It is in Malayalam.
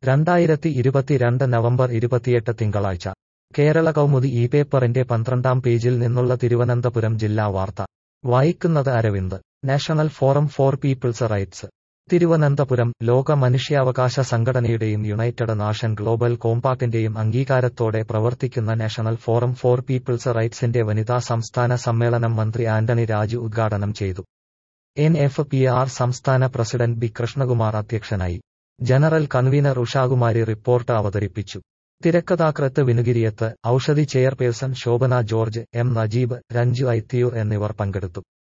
രണ്ടായിരത്തി ഇരുപത്തിരണ്ട് നവംബർ ഇരുപത്തിയെട്ട് തിങ്കളാഴ്ച കേരള കൗമുദി ഈ പേപ്പറിന്റെ പന്ത്രണ്ടാം പേജിൽ നിന്നുള്ള തിരുവനന്തപുരം ജില്ലാ വാർത്ത വായിക്കുന്നത് Aravind national forum for people's rights Thiruvananthapuram ലോക മനുഷ്യാവകാശ സംഘടനയുടെയും യുണൈറ്റഡ് നാഷൻ ഗ്ലോബൽ കോമ്പാക്ടിന്റെയും അംഗീകാരത്തോടെ പ്രവർത്തിക്കുന്ന നാഷണൽ ഫോറം ഫോർ പീപ്പിൾസ് റൈറ്റ്സിന്റെ വനിതാ സംസ്ഥാന സമ്മേളനം മന്ത്രി ആന്റണി രാജു ഉദ്ഘാടനം ചെയ്തു എൻ എഫ് പി ആർ സംസ്ഥാന പ്രസിഡന്റ് ബി കൃഷ്ണകുമാർ അധ്യക്ഷനായി ജനറൽ കൺവീനർ ഉഷാകുമാരി റിപ്പോർട്ട് അവതരിപ്പിച്ചു തിരക്കഥാകൃത്ത് Vinukiriyath Aushadhi chairperson Shobhana George M Najeeb Ranju Aithiyoor എന്നിവർ പങ്കെടുത്തു